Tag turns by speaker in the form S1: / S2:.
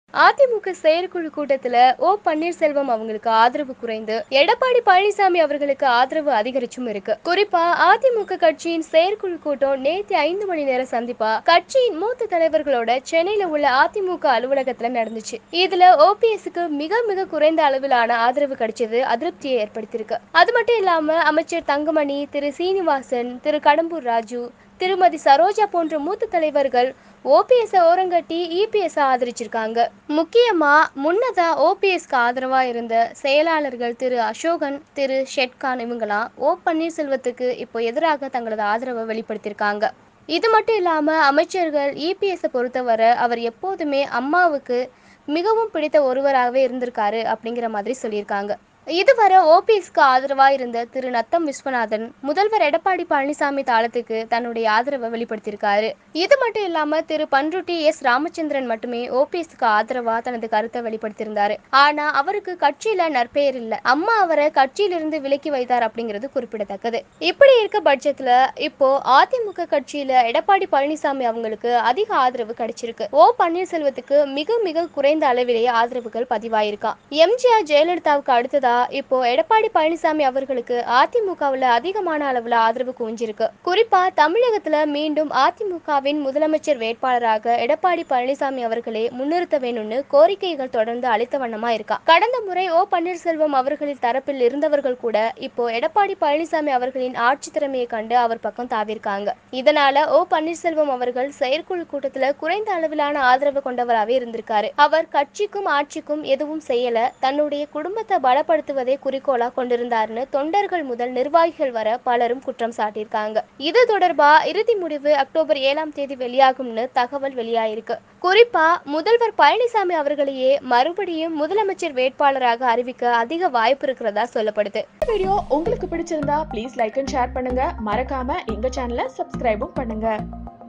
S1: அதிமுக செயற்குழு கூட்டத்துல ஓ பன்னீர்செல்வம் அவங்களுக்கு ஆதரவு குறைந்து எடப்பாடி பழனிசாமி அவர்களுக்கு ஆதரவு அதிகரிச்சும் இருக்கு குறிப்பா அதிமுக கட்சியின் செயற்குழு கூட்டம் நேத்து ஐந்து மணி நேர சந்திப்பா கட்சியின் மூத்த தலைவர்களோட சென்னையில உள்ள அதிமுக அலுவலகத்துல நடந்துச்சு இதுல ஓபிஎஸ்க்கு மிக மிக குறைந்த அளவிலான ஆதரவு கிடைச்சது அதிருப்தியை ஏற்படுத்தியிருக்கு அது மட்டும் இல்லாம அமைச்சர் தங்கமணி திரு சீனிவாசன் திரு கடம்பூர் ராஜு திருமதி சரோஜா போன்ற மூத்த தலைவர்கள் ஓபிஎஸ் ஓரங்கட்டி இபிஎஸ் ஆதரிச்சிருக்காங்க முக்கியமா முன்னதா ஓபிஎஸ்க்கு ஆதரவா இருந்த செயலாளர்கள் திரு அசோகன் திரு ஷெட்கான் இவங்களாம் ஓ பன்னீர்செல்வத்துக்கு இப்போ எதிராக தங்களது ஆதரவை வெளிப்படுத்தியிருக்காங்க இது மட்டும் இல்லாம அமைச்சர்கள் இபிஎஸ்ஸை பொறுத்தவரை அவர் எப்போதுமே அம்மாவுக்கு மிகவும் பிடித்த ஒருவராகவே இருந்திருக்காரு அப்படிங்கிற மாதிரி சொல்லியிருக்காங்க இதுவரை ஓபிஎஸ்க்கு ஆதரவா இருந்த திரு நத்தம் விஸ்வநாதன் முதல்வர் எடப்பாடி பழனிசாமி தாளத்துக்கு தன்னுடைய ஆதரவை வெளிப்படுத்தியிருக்காரு இது மட்டும் இல்லாம திரு பன்ருட்டி எஸ் ராமச்சந்திரன் மட்டுமே ஓபிஎஸ்க்கு ஆதரவா தனது கருத்தை வெளிப்படுத்தியிருந்தாரு ஆனா அவருக்கு கட்சியில நற்பெயர் இல்ல அம்மா அவரை கட்சியிலிருந்து விலக்கி வைத்தார் அப்படிங்கிறது குறிப்பிடத்தக்கது இப்படி இருக்க பட்சத்துல இப்போ அதிமுக கட்சியில எடப்பாடி பழனிசாமி அவங்களுக்கு அதிக ஆதரவு கிடைச்சிருக்கு ஓ பன்னீர்செல்வத்துக்கு மிக மிக குறைந்த அளவிலேயே ஆதரவுகள் பதிவாயிருக்கான் எம்ஜிஆர் ஜெயலலிதாவுக்கு அடுத்ததா இப்போ எடப்பாடி பழனிசாமி அவர்களுக்கு அதிமுகவுல அதிகமான அளவுல ஆதரவு குவிஞ்சிருக்கு குறிப்பா தமிழகத்துல மீண்டும் அதிமுகவின் முதலமைச்சர் வேட்பாளராக எடப்பாடி பழனிசாமி அவர்களே முன்னிறுத்த வேணும்னு கோரிக்கைகள் தொடர்ந்து அளித்த வண்ணமா இருக்கா கடந்த முறை ஓ பன்னீர்செல்வம் அவர்களின் தரப்பில் இருந்தவர்கள் கூட இப்போ எடப்பாடி பழனிசாமி அவர்களின் ஆட்சி திறமையை கண்டு அவர் பக்கம் தாவிருக்காங்க இதனால ஓ பன்னீர்செல்வம் அவர்கள் செயற்குழு கூட்டத்துல குறைந்த அளவிலான ஆதரவு கொண்டவராகவே இருந்திருக்காரு அவர் கட்சிக்கும் ஆட்சிக்கும் எதுவும் செய்யல தன்னுடைய குடும்பத்தை பலப்படுத்துவதே குறிக்கோளா கொண்டிருந்தார்னு தொண்டர்கள் முதல் நிர்வாகிகள் வர பலரும் குற்றம் சாட்டியிருக்காங்க இது தொடர்பா இறுதி முடிவு அக்டோபர் ஏழாம் தேதி வெளியாகும்னு தகவல் வெளியாயிருக்கு குறிப்பா முதல்வர் பழனிசாமி அவர்களையே மறுபடியும் முதலமைச்சர் வேட்பாளராக அறிவிக்க அதிக வாய்ப்பு இருக்கிறதா சொல்லப்படுது
S2: இந்த வீடியோ உங்களுக்கு பிடிச்சிருந்தா ப்ளீஸ் லைக் அண்ட் ஷேர் பண்ணுங்க மறக்காம எங்க சேனலை சப்ஸ்கிரைபும் பண்ணுங்க